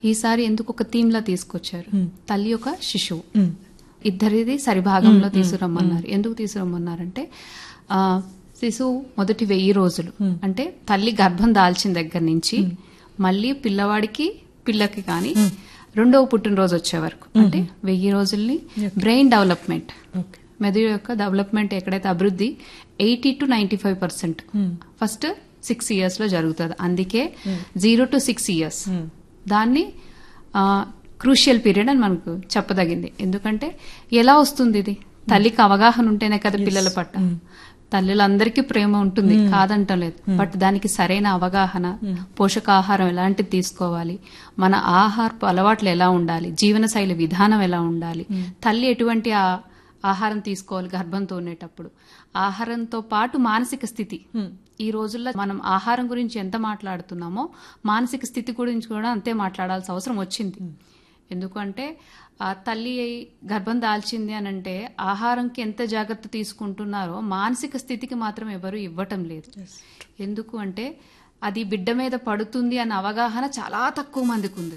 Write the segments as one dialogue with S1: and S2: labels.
S1: ఈసారి ఎందుకు ఒక థీమ్ లా తీసుకొచ్చారు తల్లి ఒక శిశువు
S2: మ్మ్.
S1: ఇద్దరిది సరిభాగంలో తీసుకురమ్మన్నారు ఎందుకు తీసుకురమ్మన్నారంటే ఆ, శిశువు మొదటి వెయ్యి రోజులు అంటే తల్లి గర్భం దాల్చిన దగ్గర నుంచి మళ్ళీ పిల్లవాడికి పిల్లకి కానీ రెండవ పుట్టినరోజు వచ్చే వరకు అంటే వెయ్యి రోజుల్ని బ్రెయిన్ డెవలప్మెంట్
S2: ఓకే
S1: మెదడు యొక్క డెవలప్మెంట్ ఎక్కడైతే అభివృద్ధి eighty two ninety five percent first six years లో జరుగుతుంది అందుకే జీరో టు సిక్స్ ఇయర్స్ దాన్ని క్రూషియల్ పీరియడ్ అని మనకు చెప్పదగింది ఎందుకంటే ఎలా వస్తుంది ఇది తల్లికి అవగాహన ఉంటేనే కదా పిల్లల పట్ల తల్లులందరికీ ప్రేమ ఉంటుంది కాదంటం లేదు బట్ దానికి సరైన అవగాహన పోషకాహారం ఎలాంటిది తీసుకోవాలి మన ఆహారపు అలవాట్లు ఎలా ఉండాలి జీవనశైలి విధానం ఎలా ఉండాలి తల్లి ఎటువంటి ఆ- ఆహారం తీసుకోవాలి గర్భంతో ఉండేటప్పుడు ఆహారంతో పాటు మానసిక స్థితి ఈ రోజుల్లో మనం ఆహారం గురించి ఎంత మాట్లాడుతున్నామో మానసిక స్థితి గురించి కూడా అంతే మాట్లాడాల్సిన అవసరం వచ్చింది ఎందుకంటే ఆ తల్లి గర్భం దాల్చింది అని అంటే ఆహారంకి ఎంత జాగ్రత్త తీసుకుంటున్నారో మానసిక స్థితికి మాత్రం ఎవరు ఇవ్వటం లేదు ఎందుకు అంటే అది బిడ్డ మీద పడుతుంది అన్న అవగాహన చాలా తక్కువ మందికి ఉంది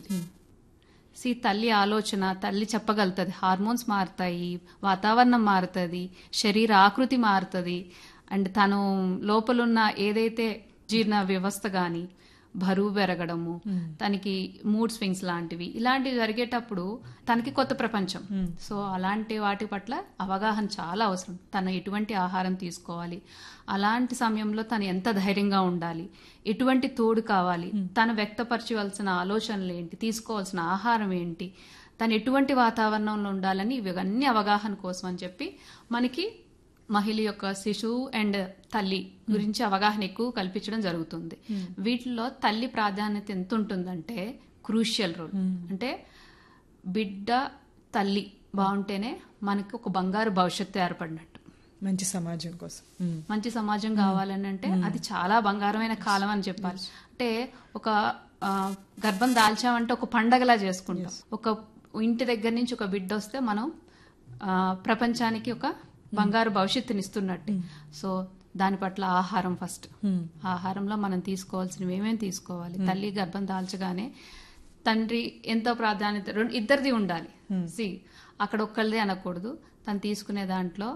S1: సి తల్లి ఆలోచన తల్లి చెప్పగలుగుతుంది హార్మోన్స్ మారుతాయి వాతావరణం మారుతుంది శరీర ఆకృతి మారుతుంది అండ్ తను లోపలున్న ఏదైతే జీర్ణ వ్యవస్థ కానీ బరువు పెరగడము తనకి మూడ్ స్వింగ్స్ లాంటివి ఇలాంటివి జరిగేటప్పుడు తనకి కొత్త ప్రపంచం సో అలాంటి వాటి పట్ల అవగాహన చాలా అవసరం తను ఎటువంటి ఆహారం తీసుకోవాలి అలాంటి సమయంలో తను ఎంత ధైర్యంగా ఉండాలి ఎటువంటి తోడు కావాలి తను వ్యక్తపరచవలసిన ఆలోచనలు ఏంటి తీసుకోవాల్సిన ఆహారం ఏంటి తను ఎటువంటి వాతావరణంలో ఉండాలని ఇవన్నీ అవగాహన కోసం అని చెప్పి మనకి మహిళ యొక్క శిశువు అండ్ తల్లి గురించి అవగాహన ఎక్కువ కల్పించడం జరుగుతుంది వీటిలో తల్లి ప్రాధాన్యత ఎంత ఉంటుందంటే క్రూషియల్ రోల్ అంటే బిడ్డ తల్లి బాగుంటేనే మనకి ఒక బంగారు భవిష్యత్తు ఏర్పడినట్టు
S2: మంచి సమాజం కోసం మ్మ్.
S1: మంచి సమాజం కావాలని అంటే అది చాలా బంగారమైన కాలం అని చెప్పాలి అంటే ఒక ఆ, గర్భం దాల్చామంటే ఒక పండగలా చేసుకుంటాం ఒక ఇంటి దగ్గర నుంచి ఒక బిడ్డ వస్తే మనం ఆ, ప్రపంచానికి ఒక బంగారు భవిష్యత్తుని ఇస్తున్నట్టు సో దాని పట్ల ఆహారం ఫస్ట్ ఆహారంలో మనం తీసుకోవాల్సినవి ఏమేమి తీసుకోవాలి తల్లి గర్భం దాల్చగానే తండ్రి ఎంతో ప్రాధాన్యత రెండు ఇద్దరిది ఉండాలి సి అక్కడ ఒక్కళ్ళదే అనకూడదు తను తీసుకునే దాంట్లో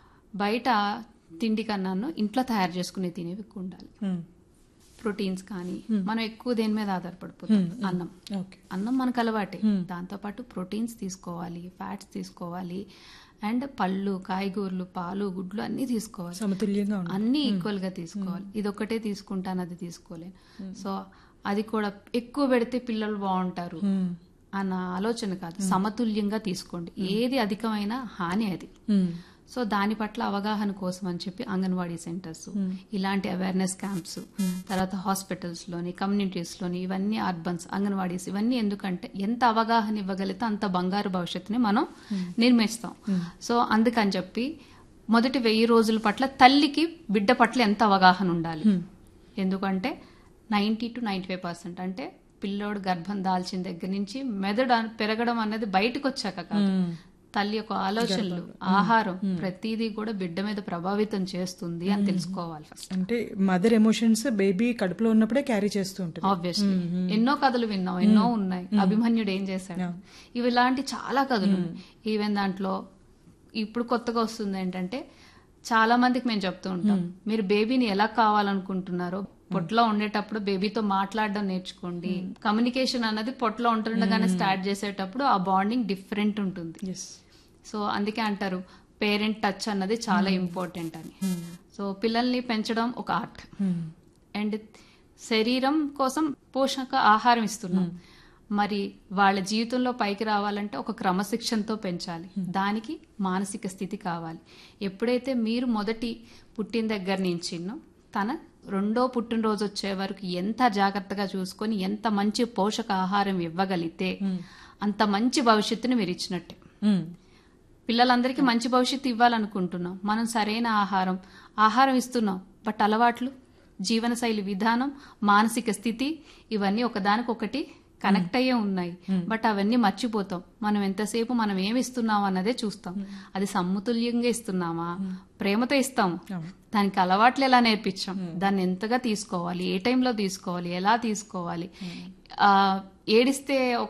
S1: బయట తిండి కన్నాను ఇంట్లో తయారు చేసుకునే తినేవి ఎక్కువ ఉండాలి
S2: మ్మ్.
S1: ప్రోటీన్స్ కానీ మనం ఎక్కువ దేని మీద ఆధారపడిపోతాం అన్నం
S2: ఓకే
S1: అన్నం మనకు అలవాటే దాంతోపాటు ప్రోటీన్స్ తీసుకోవాలి ఫ్యాట్స్ తీసుకోవాలి అండ్ పళ్ళు కాయగూరలు పాలు గుడ్లు అన్నీ తీసుకోవాలి
S2: సమతుల్యంగా ఉండాలి
S1: అన్నీ ఈక్వల్ గా తీసుకోవాలి ఇది ఒక్కటే తీసుకుంటాను అది తీసుకోలేను సో అది కూడా ఎక్కువ పెడితే పిల్లలు బాగుంటారు అన్న ఆలోచన కాదు సమతుల్యంగా తీసుకోండి ఏది అధికమైన హాని అది
S2: మ్మ్.
S1: సో దాని పట్ల అవగాహన కోసం అని చెప్పి అంగన్వాడీ సెంటర్స్ ఇలాంటి అవేర్నెస్ క్యాంప్స్ తర్వాత హాస్పిటల్స్ లోని కమ్యూనిటీస్ లోని ఇవన్నీ అర్బన్స్ అంగన్వాడీస్ ఇవన్నీ ఎందుకంటే ఎంత అవగాహన ఇవ్వగలిగితే అంత బంగారు భవిష్యత్తుని మనం నిర్మిస్తాం సో అందుకని చెప్పి మొదటి వెయ్యి రోజుల పట్ల తల్లికి బిడ్డ పట్ల ఎంత అవగాహన ఉండాలి ఎందుకంటే ninety two ninety five percent అంటే పిల్లోడు గర్భం దాల్చిన దగ్గర నుంచి మెదడు అన- పెరగడం అనేది బయటకు వచ్చాక కాదు తల్లి యొక్క ఆలోచనలు ఆహారం ప్రతిదీ కూడా బిడ్డ మీద ప్రభావితం చేస్తుంది అని తెలుసుకోవాలి ఫస్ట్
S2: అంటే మదర్ ఎమోషన్స్ బేబీ కడుపులో ఉన్నప్పుడే క్యారీ చేస్తూ ఉంటుంది
S1: ఆబ్వియస్లీ ఎన్నో కథలు విన్నాం ఎన్నో ఉన్నాయి అభిమన్యుడు ఏం చేశాడు ఇవి ఇలాంటి చాలా కథలు ఉన్నాయి. ఈవెన్ దాంట్లో ఇప్పుడు కొత్తగా వస్తుంది ఏంటంటే చాలా మందికి మేము చెప్తూ ఉంటాం మీరు బేబీని ఎలా కావాలనుకుంటున్నారో పొట్టలో ఉండేటప్పుడు బేబీతో మాట్లాడడం నేర్చుకోండి కమ్యూనికేషన్ అన్నది పొట్టలో ఉంటుండగానే స్టార్ట్ చేసేటప్పుడు ఆ బాండింగ్ డిఫరెంట్ ఉంటుంది
S2: ఎస్
S1: సో అందుకే అంటారు పేరెంట్ టచ్ అన్నది చాలా ఇంపార్టెంట్ అని సో పిల్లల్ని పెంచడం ఒక ఆర్ట్ అండ్ శరీరం కోసం పోషక ఆహారం ఇస్తున్నాం మరి వాళ్ళ జీవితంలో పైకి రావాలంటే ఒక క్రమశిక్షణతో పెంచాలి దానికి మానసిక స్థితి కావాలి ఎప్పుడైతే మీరు మొదటి పుట్టిన దగ్గర నుంచి తన రెండో పుట్టినరోజు వచ్చే వరకు ఎంత జాగ్రత్తగా చూసుకొని ఎంత మంచి పోషక ఆహారం ఇవ్వగలిగితే అంత మంచి భవిష్యత్తుని మీరు ఇచ్చినట్టే పిల్లలందరికీ మంచి భవిష్యత్తు ఇవ్వాలనుకుంటున్నాం మనం సరైన ఆహారం ఆహారం ఇస్తున్నాం బట్ అలవాట్లు జీవనశైలి విధానం మానసిక స్థితి ఇవన్నీ ఒకదానికొకటి కనెక్ట్ అయ్యే ఉన్నాయి బట్ అవన్నీ మర్చిపోతాం మనం ఎంతసేపు మనం ఏమి ఇస్తున్నాం అన్నదే చూస్తాం అది సమతుల్యంగా ఇస్తున్నామా ప్రేమతో ఇస్తాం దానికి అలవాట్లు ఎలా నేర్పించాం దాన్ని ఎంతగా తీసుకోవాలి ఏ టైంలో తీసుకోవాలి ఎలా తీసుకోవాలి ఆ, ఏడిస్తే